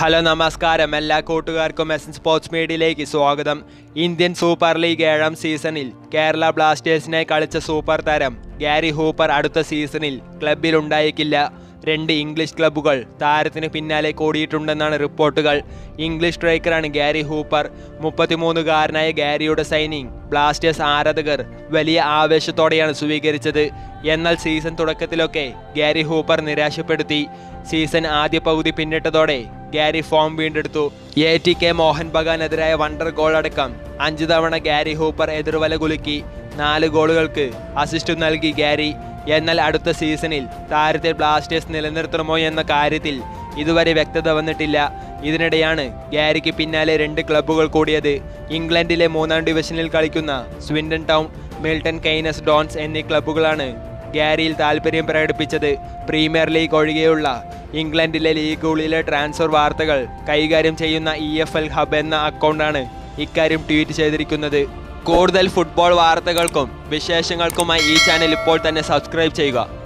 hello നമസ്കാരം എല്ലാ കൂട്ടുകാർക്കും എസ് സ്പോർട്സ് മീഡിയയിലേക്ക് സ്വാഗതം ഇന്ത്യൻ സൂപ്പർ ലീഗ് ഏഴാം സീസണിൽ കേരള ബ്ലാസ്റ്റേഴ്സിനെ കളിച്ച സൂപ്പർ താരം ഗാരി ഹൂപ്പർ അടുത്ത സീസണിൽ ക്ലബിൽ ഉണ്ടായേക്കില്ല രണ്ട് ഇംഗ്ലീഷ് ക്ലബ്ബുകൾ താരത്തിന് പിന്നാലെ കൂടിയിട്ടുണ്ടെന്നാണ് റിപ്പോർട്ടുകൾ ഇംഗ്ലീഷ് സ്ട്രൈക്കറാണ് ഗാരി ഹൂപ്പർ മുപ്പത്തിമൂന്നുകാരനായ ഗാരിയുടെ സൈനിങ് ബ്ലാസ്റ്റേഴ്സ് ആരാധകർ വലിയ ആവേശത്തോടെയാണ് സ്വീകരിച്ചത് എന്നാൽ സീസൺ തുടക്കത്തിലൊക്കെ ഗാരി ഹൂപ്പർ നിരാശപ്പെടുത്തി സീസൺ ആദ്യ പകുതി പിന്നിട്ടതോടെ ഗാരി ഫോം വീണ്ടെടുത്തു എ ടി കെ മോഹൻ ബഗാനെതിരായ വണ്ടർ ഗോൾ അടക്കം അഞ്ചു തവണ ഗാരി ഹൂപ്പർ എതിർവല കുലുക്കി നാല് ഗോളുകൾക്ക് അസിസ്റ്റ് നൽകി ഗാരി എന്നാൽ അടുത്ത സീസണിൽ താരത്തെ ബ്ലാസ്റ്റേഴ്സ് നിലനിർത്തണമോ എന്ന കാര്യത്തിൽ ഇതുവരെ വ്യക്തത വന്നിട്ടില്ല ഇതിനിടെയാണ് ഗാരിക്ക് പിന്നാലെ രണ്ട് ക്ലബ്ബുകൾ കൂടിയത് ഇംഗ്ലണ്ടിലെ മൂന്നാം ഡിവിഷനിൽ കളിക്കുന്ന Swindon Town Milton Keynes Dons എന്നീ ക്ലബ്ബുകളാണ് ഗാരിയിൽ താൽപ്പര്യം പ്രകടിപ്പിച്ചത് പ്രീമിയർ ലീഗ് ഒഴികെയുള്ള ഇംഗ്ലണ്ടിലെ ലീഗുകളിലെ ട്രാൻസ്ഫർ വാർത്തകൾ കൈകാര്യം ചെയ്യുന്ന ഇ എഫ് എൽ ഹബ് എന്ന അക്കൗണ്ടാണ് ഇക്കാര്യം ട്വീറ്റ് ചെയ്തിരിക്കുന്നത് കൂടുതൽ ഫുട്ബോൾ വാർത്തകൾക്കും വിശേഷങ്ങൾക്കുമായി ഈ ചാനൽ ഇപ്പോൾ തന്നെ സബ്സ്ക്രൈബ് ചെയ്യുക